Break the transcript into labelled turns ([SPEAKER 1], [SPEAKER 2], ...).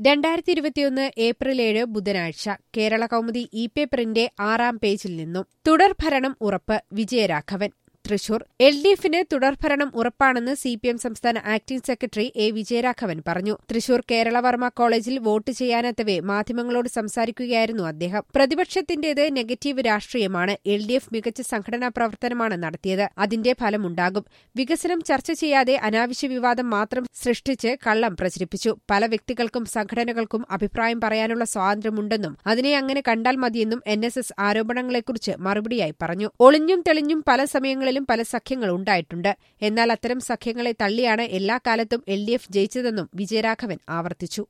[SPEAKER 1] രണ്ടായിരത്തി ഇരുപത്തിയൊന്ന് ഏപ്രിൽ ഏഴ് ബുധനാഴ്ച കേരള കൗമുദി ഇ പേപ്പറിന്റെ ആറാം പേജിൽ നിന്നും തുടർഭരണം ഉറപ്പ് വിജയരാഘവൻ തൃശൂർ എൽ ഡി എഫിന് തുടർഭരണം ഉറപ്പാണെന്ന് സി പി എം സംസ്ഥാന ആക്ടിംഗ് സെക്രട്ടറി എ വിജയരാഘവൻ പറഞ്ഞു തൃശൂർ കേരളവർമ്മ കോളേജിൽ വോട്ട് ചെയ്യാനെത്തവെ മാധ്യമങ്ങളോട് സംസാരിക്കുകയായിരുന്നു അദ്ദേഹം പ്രതിപക്ഷത്തിന്റേത് നെഗറ്റീവ് രാഷ്ട്രീയമാണ് എൽ ഡി എഫ് മികച്ച സംഘടനാ പ്രവർത്തനമാണ് നടത്തിയത് അതിന്റെ ഫലമുണ്ടാകും വികസനം ചർച്ച ചെയ്യാതെ അനാവശ്യ വിവാദം മാത്രം സൃഷ്ടിച്ച് കള്ളം പ്രചരിപ്പിച്ചു പല വ്യക്തികൾക്കും സംഘടനകൾക്കും അഭിപ്രായം പറയാനുള്ള സ്വാതന്ത്ര്യമുണ്ടെന്നും അതിനെ അങ്ങനെ കണ്ടാൽ മതിയെന്നും എൻ എസ് എസ് ആരോപണങ്ങളെക്കുറിച്ച് മറുപടിയായി പറഞ്ഞു ഒളിഞ്ഞും തെളിഞ്ഞും പല സമയങ്ങളിലും പല സഖ്യങ്ങൾ ഉണ്ടായിട്ടുണ്ട് എന്നാൽ അത്തരം സഖ്യങ്ങളെ തള്ളിയാണ് എല്ലാ കാലത്തും എൽ ഡി എഫ് ജയിച്ചതെന്നും വിജയരാഘവൻ ആവർത്തിച്ചു